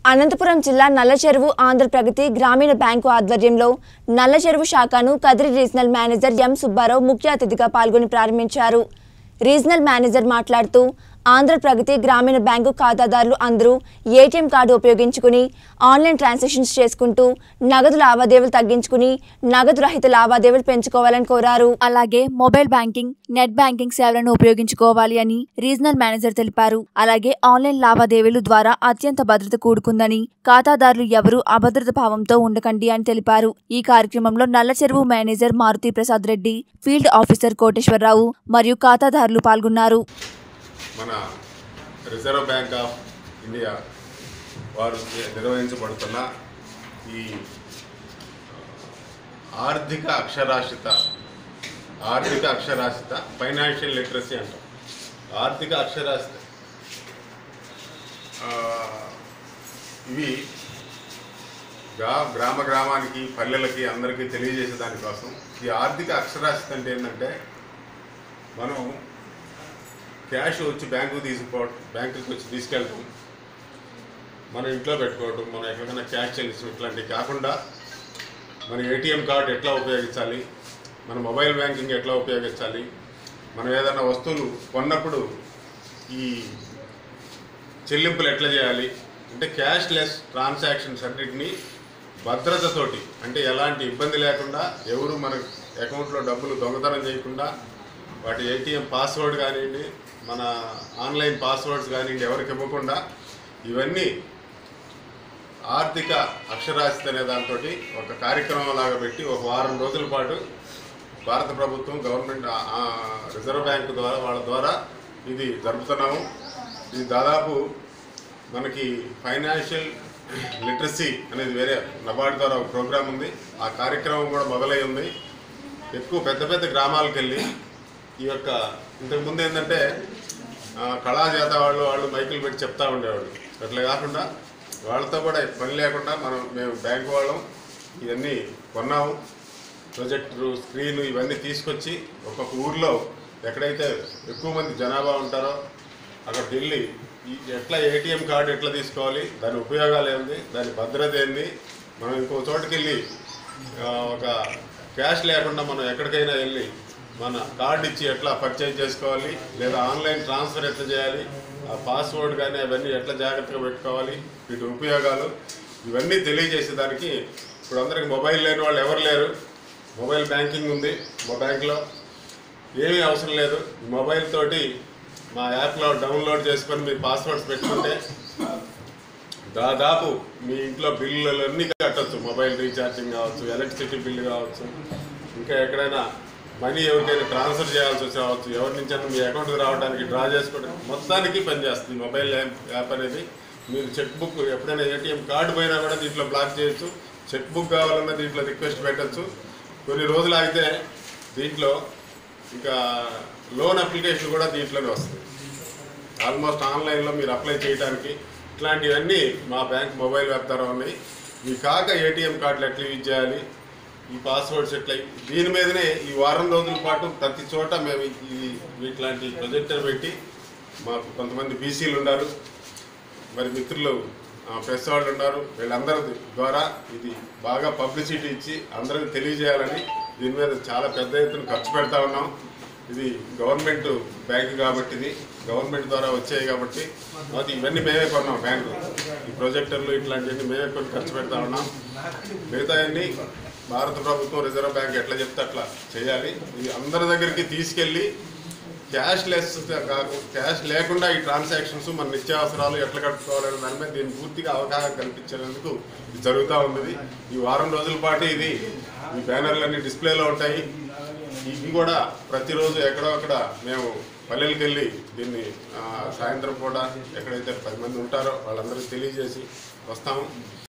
అనంతపురం జిల్లా నల్లచెరువు ఆంధ్రప్రగతి గ్రామీణ బ్యాంకు ఆధ్వర్యంలో నల్లచెరువు శాఖను Kadiri regional manager M Subbarao ముఖ్య అతిథిగా పాల్గొని ప్రారంభించారు రీజనల్ మేనేజర్ మాట్లాడుతూ ఆంధ్రప్రగతి గ్రామీణ బ్యాంకు ఖాతాదారులు అందరూ ఏటీఎం కార్డు ఉపయోగించుకుని ఆన్లైన్ ట్రాన్సాక్షన్స్ చేసుకుంటూ నగదు లావాదేవీలు తగ్గించుకుని నగదు రహిత లావాదేవీలు పెంచుకోవాలని కోరారు అలాగే మొబైల్ బ్యాంకింగ్ నెట్ బ్యాంకింగ్ సేవలను ఉపయోగించుకోవాలి అని రీజనల్ మేనేజర్ తెలిపారు అలాగే ఆన్లైన్ లావాదేవీలు ద్వారా అత్యంత భద్రత కూడుకుందని ఖాతాదారులు ఎవరూ అభద్రత భావంతో ఉండకండి అని తెలిపారు ఈ కార్యక్రమంలో Nalla Cheruvu manager Maruthi Prasad Reddy field officer Koteswararao మరియు ఖాతాదారులు పాల్గొన్నారు మన రిజర్వ్ బ్యాంక్ ఆఫ్ ఇండియా వారు నిర్వహించబడుతున్న ఈ ఆర్థిక అక్షరాస్యత ఆర్థిక అక్షరాస్యత ఫైనాన్షియల్ లిటరసీ అంటాం ఆర్థిక అక్షరాస్యత ఆ, ఇవి గ్రా గ్రామ గ్రామానికి పల్లెలకి అందరికీ తెలియజేసే దానికోసం ఈ ఆర్థిక అక్షరాస్యత అంటే ఏంటంటే మనం క్యాష్ వచ్చి బ్యాంకు తీసుకోవడం బ్యాంకుకి వచ్చి తీసుకెళ్ళటం మన ఇంట్లో పెట్టుకోవడం మనం ఎక్కడికైనా క్యాష్ చెల్లించడం ఇట్లాంటివి కాకుండా మన ఏటీఎం కార్డు ఎట్లా ఉపయోగించాలి మన మొబైల్ బ్యాంకింగ్ ఎట్లా ఉపయోగించాలి మనం ఏదైనా వస్తువులు కొన్నప్పుడు ఈ చెల్లింపులు ఎట్లా చేయాలి అంటే క్యాష్ లెస్ ట్రాన్సాక్షన్స్ అన్నిటినీ భద్రతతోటి అంటే ఎలాంటి ఇబ్బంది లేకుండా ఎవరు మన అకౌంట్లో డబ్బులు దొంగతనం చేయకుండా వాటి ఏటీఎం పాస్వర్డ్ కానివ్వండి మన ఆన్లైన్ పాస్వర్డ్స్ కానివ్వండి ఎవరికి ఇవ్వకుండా ఇవన్నీ ఆర్థిక అక్షరాస్యత అనే దాంతో ఒక కార్యక్రమం లాగా పెట్టి ఒక వారం రోజుల పాటు భారత ప్రభుత్వం గవర్నమెంట్ ఆ, ఆ, రిజర్వ్ బ్యాంక్ ద్వారా వాళ్ళ ద్వారా ఇది జరుపుతున్నాము ఇది దాదాపు మనకి ఫైనాన్షియల్ లిటరసీ అనేది వేరే నబార్డ్ ద్వారా ఒక ప్రోగ్రామ్ ఉంది ఆ కార్యక్రమం కూడా మొదలై ఉంది ఎక్కువ పెద్ద పెద్ద గ్రామాలకు వెళ్ళి ఈ యొక్క ఇంతకుముందు ఏంటంటే ఆ, కళాజాత వాళ్ళు వాళ్ళు మైకులు పెట్టి చెప్తా ఉండేవాళ్ళు అట్లా కాకుండా వాళ్ళతో కూడా పని లేకుండా మనం మేము బ్యాంక్ వాళ్ళం ఇవన్నీ కొన్నాము ప్రొజెక్టరు స్క్రీన్ ఇవన్నీ తీసుకొచ్చి ఒక్కొక్క ఊర్లో ఎక్కడైతే ఎక్కువ మంది జనాభా ఉంటారో అక్కడికి వెళ్ళి ఈ ఎట్లా ఏటీఎం కార్డు ఎట్లా తీసుకోవాలి దాని ఉపయోగాలు ఏంది దాని భద్రత ఏంది మనం ఇంకో చోటుకి వెళ్ళి ఆ, ఒక క్యాష్ లేకుండా మనం ఎక్కడికైనా వెళ్ళి మన కార్డు ఇచ్చి ఎట్లా పర్చేజ్ చేసుకోవాలి లేదా ఆన్లైన్ ట్రాన్స్ఫర్ ఎట్లా చేయాలి ఆ పాస్వర్డ్ కానీ అవన్నీ ఎట్లా జాగ్రత్తగా పెట్టుకోవాలి వీటి ఉపయోగాలు ఇవన్నీ తెలియజేసేదానికి ఇప్పుడు అందరికి మొబైల్ లేని వాళ్ళు ఎవరు లేరు మొబైల్ బ్యాంకింగ్ ఉంది మా బ్యాంక్లో ఏమీ అవసరం లేదు ఈ మొబైల్ తోటి మా యాప్లో డౌన్లోడ్ చేసుకొని మీరు పాస్వర్డ్స్ పెట్టుకుంటే దాదాపు మీ ఇంట్లో బిల్లులన్నీ కట్టొచ్చు మొబైల్ రీఛార్జింగ్ కావచ్చు ఎలక్ట్రిసిటీ బిల్లు కావచ్చు ఇంకా ఎక్కడైనా మనీ ఎవరికైనా ట్రాన్స్ఫర్ చేయాల్సి వచ్చి రావచ్చు ఎవరి నుంచి మీ అకౌంట్కి రావడానికి డ్రా చేసుకోవడం మొత్తానికి పనిచేస్తుంది మొబైల్ యాప్ యాప్ అనేది మీరు చెక్ బుక్ ఎప్పుడైనా ఏటీఎం కార్డు పోయినా కూడా దీంట్లో బ్లాక్ చేయొచ్చు చెక్ బుక్ కావాలన్నా దీంట్లో రిక్వెస్ట్ పెట్టచ్చు కొన్ని రోజులు ఆగితే దీంట్లో ఇంకా లోన్ అప్లికేషన్ కూడా దీంట్లోనే వస్తుంది ఆల్మోస్ట్ ఆన్లైన్లో మీరు అప్లై చేయడానికి ఇట్లాంటివన్నీ మా బ్యాంక్ మొబైల్ యాప్ ద్వారా ఉన్నాయి ఇవి కాక ఏటీఎం కార్డులు ఎట్లా యూజ్ చేయాలి ఈ పాస్వర్డ్స్ ఎట్లా దీని మీదనే ఈ వారం రోజుల పాటు ప్రతి చోట మేము ఈ ఇట్లాంటి ప్రొజెక్టర్ పెట్టి మాకు కొంతమంది బీసీలు ఉన్నారు మరి మిత్రులు ఆ, ప్రెస్ వాళ్ళు ఉన్నారు వీళ్ళందరి ద్వారా ఇది బాగా పబ్లిసిటీ ఇచ్చి అందరికి తెలియజేయాలని దీని మీద చాలా పెద్ద ఎత్తున ఖర్చు పెడతా ఉన్నాం ఇది గవర్నమెంట్ బ్యాంక్ కాబట్టి ఇది గవర్నమెంట్ ద్వారా వచ్చాయి కాబట్టి మాకు ఇవన్నీ మేమే కొన్నాం బ్యాంకు ఈ ప్రొజెక్టర్లు ఇట్లాంటివన్నీ మేమే కొన్ని ఖర్చు పెడతా ఉన్నాం మిగతాయన్నీ భారత ప్రభుత్వం రిజర్వ్ బ్యాంక్ ఎట్లా చెప్తే అట్లా చేయాలి ఇది అందరి దగ్గరికి తీసుకెళ్ళి క్యాష్ లెస్ క్యాష్ లేకుండా ఈ ట్రాన్సాక్షన్స్ మన నిత్యావసరాలు ఎట్లా కట్టుకోవాలనే దాని మీద దీన్ని పూర్తిగా అవగాహన కల్పించేందుకు ఇది జరుగుతూ ఉన్నది ఈ వారం రోజుల పాటు ఇది ఈ బ్యానర్లన్నీ డిస్ప్లేలో ఉంటాయి ఇవి కూడా ప్రతిరోజు ఎక్కడో అక్కడ మేము పల్లెలకు వెళ్ళి దీన్ని ఆ, సాయంత్రం పూట ఎక్కడైతే పది మంది ఉంటారో వాళ్ళందరికీ తెలియజేసి వస్తాము